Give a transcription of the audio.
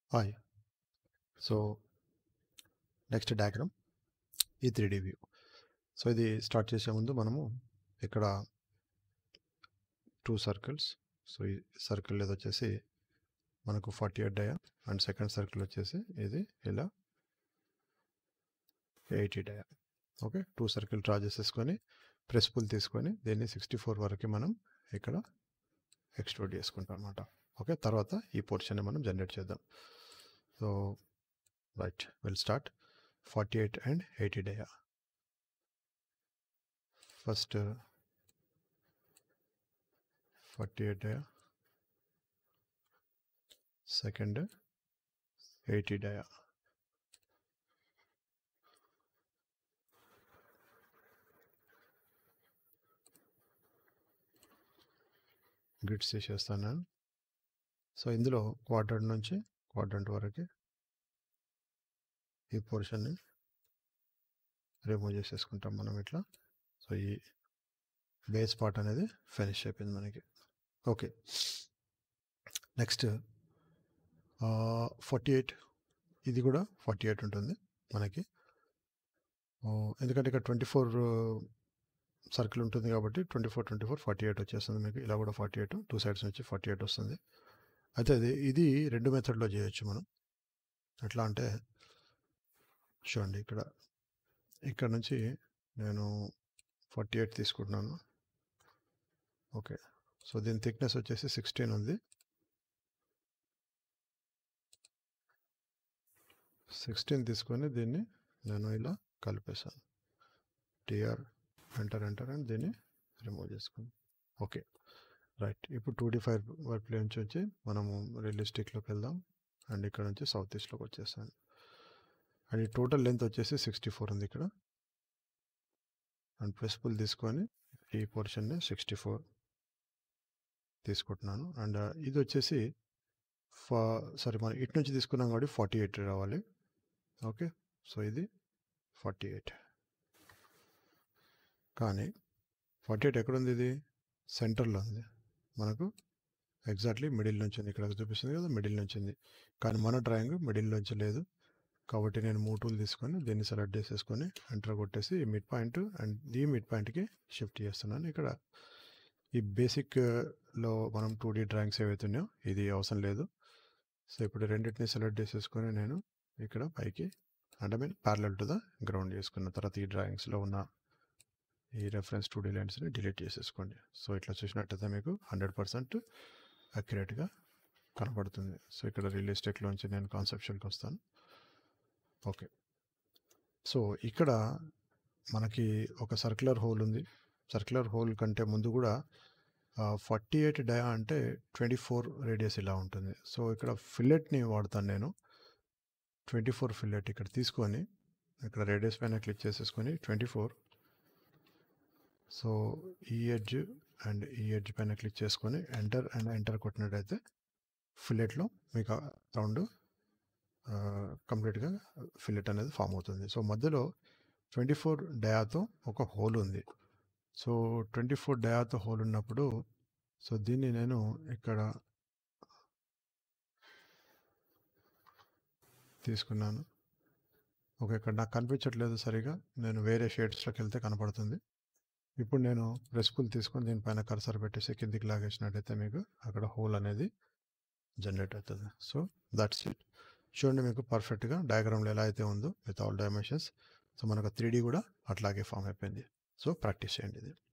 hi so next diagram ఈ three D view so ఇది start చేసే ముందు మనము ఇక్కడ టూ సర్కిల్స్ సో ఈ సర్కిల్ ఇది వచ్చేసి మనకు forty eight dia and second circle వచ్చేసి ఇది ఇలా eighty dia okay two circle draw చేసేసుకొని ప్రెస్ పుల్ తీసుకొని దీన్ని సిక్స్టీ ఫోర్ వరకు మనం ఇక్కడ ఎక్స్ట్రోడ్ చేసుకుంటాం అనమాట ఓకే తర్వాత ఈ పోర్షన్ని మనం జనరేట్ చేద్దాం so right will start forty eight and eighty dia first forty eight dia second eighty dia grids తీసేస్తాను నేను సో ఇందులో క్వాడ్రంట్ నుంచి క్వాడ్రంట్ వరకు ఈ పోర్షన్ని రిమూవ్ చేసేసుకుంటాం మనం ఇట్లా సో ఈ బేస్ పార్ట్ అనేది ఫినిష్ అయిపోయింది మనకి ఓకే నెక్స్ట్ ఫార్టీ ఎయిట్ ఇది కూడా ఫార్టీ ఎయిట్ ఉంటుంది మనకి ఎందుకంటే ఇక్కడ ట్వంటీ ఫోర్ సర్కిల్ ఉంటుంది కాబట్టి twenty four twenty four forty eight వచ్చేస్తుంది మీకు ఇలా కూడా ఫార్టీ ఎయిట్ టూ సైడ్స్ నుంచి ఫార్టీ ఎయిట్ వస్తుంది అయితే అది ఇది రెండు మెథడ్లో చేయొచ్చు మనం ఎట్లా అంటే చూడండి ఇక్కడ ఇక్కడ నుంచి నేను ఫార్టీ ఎయిట్ తీసుకుంటున్నాను ఓకే సో దీని థిక్నెస్ వచ్చేసి సిక్స్టీన్ ఉంది సిక్స్టీన్ తీసుకొని దీన్ని నేను ఇలా కలిపేశాను టిఆర్ ఎంటర్ ఎంటర్ అండ్ దీన్ని రిమూవ్ చేసుకుని ఓకే రైట్ ఇప్పుడు టూ డీ ఫైవ్ వర్క్ నుంచి వచ్చి మనము రియలిస్టిక్లోకి వెళ్దాం అండ్ ఇక్కడ నుంచి సౌత్ ఈస్ట్లోకి వచ్చేసాను అండ్ ఈ టోటల్ లెంత్ వచ్చేసి సిక్స్టీ ఫోర్ ఉంది ఇక్కడ అండ్ ప్రెస్పుల్ తీసుకొని ఈ పోర్షన్ని సిక్స్టీ ఫోర్ తీసుకుంటున్నాను అండ్ ఇది వచ్చేసి ఫా సారీ మనం ఇటు నుంచి తీసుకున్నాం కాబట్టి ఫార్టీ ఎయిట్ రావాలి ఓకే సో ఇది ఫార్టీ ఎయిట్ కానీ ఫార్టీ ఎయిట్ ఎక్కడుంది ఇది సెంటర్లో ఉంది మనకు ఎగ్జాక్ట్లీ మిడిల్ నుంచి ఉంది ఇక్కడ చూపిస్తుంది కదా మిడిల్ నుంచి ఉంది కానీ మన డ్రాయింగ్ మిడిల్ నుంచి లేదు కాబట్టి నేను మూడు టూల్ తీసుకొని దీన్ని సెలెక్ట్ చేసేసుకొని ఎంటర్ కొట్టేసి ఈ మిడ్ పాయింట్ అండ్ ఈ మిడ్ పాయింట్కి షిఫ్ట్ చేస్తున్నాను ఇక్కడ ఈ బేసిక్లో మనం టూ డీ డ్రాయింగ్స్ ఏవైతున్నాయో ఇది అవసరం లేదు సో ఇప్పుడు రెండింటిని సెలెక్ట్ చేసేసుకొని నేను ఇక్కడ పైకి అంటే mean parallel to the ground చేసుకున్న తర్వాత ఈ డ్రాయింగ్స్లో ఉన్న ఈ రెఫరెన్స్ టూ డీ లైన్స్ని డిలీట్ చేసేసుకోండి సో ఇట్లా చూసినట్టయితే మీకు హండ్రెడ్ పర్సెంట్ అక్యురేట్గా కనపడుతుంది సో ఇక్కడ రియలిస్టిక్లోంచి నేను కాన్సెప్షన్కి వస్తాను ఓకే సో ఇక్కడ మనకి ఒక సర్క్యులర్ హోల్ ఉంది సర్క్యులర్ హోల్ కంటే ముందు కూడా ఫార్టీ ఎయిట్ డయా అంటే ట్వంటీ ఫోర్ రేడియస్ ఇలా ఉంటుంది సో ఇక్కడ ఫిల్లెట్ని వాడతాను నేను ట్వంటీ ఫోర్ ఫిల్లెట్ ఇక్కడ తీసుకొని ఇక్కడ రేడియస్ పైన క్లిక్ చేసేసుకొని ట్వంటీ ఫోర్ సో ఈ ఎడ్జ్ అండ్ ఈ ఎడ్జ్ పైన క్లిక్ చేసుకొని ఎంటర్ అండ్ ఎంటర్ కొట్టినట్టయితే ఫిల్లెట్లో మీకు రౌండ్ కంప్లీట్గా ఫిల్లెట్ అనేది ఫామ్ అవుతుంది సో మధ్యలో ట్వంటీ ఫోర్ డయాతో ఒక హోల్ ఉంది సో ట్వంటీ ఫోర్ డయాతో హోల్ ఉన్నప్పుడు సో దీన్ని నేను ఇక్కడ తీసుకున్నాను ఓకే ఇక్కడ నాకు కనిపించట్లేదు సరిగా నేను వేరే షేడ్స్లోకి వెళ్తే కనపడుతుంది ఇప్పుడు నేను రెస్పుల్ తీసుకొని దీనిపైన కర్సర్ పెట్టేసి కిందికి లాగేసినట్టయితే మీకు అక్కడ హోల్ అనేది జనరేట్ అవుతుంది సో దట్స్ ఇట్ చూడండి మీకు పర్ఫెక్ట్గా డయాగ్రామ్లో ఎలా అయితే ఉందో విత్ ఆల్ డైమెన్షన్స్ సో మనకు త్రీ కూడా అట్లాగే ఫామ్ అయిపోయింది సో ప్రాక్టీస్ చేయండి ఇది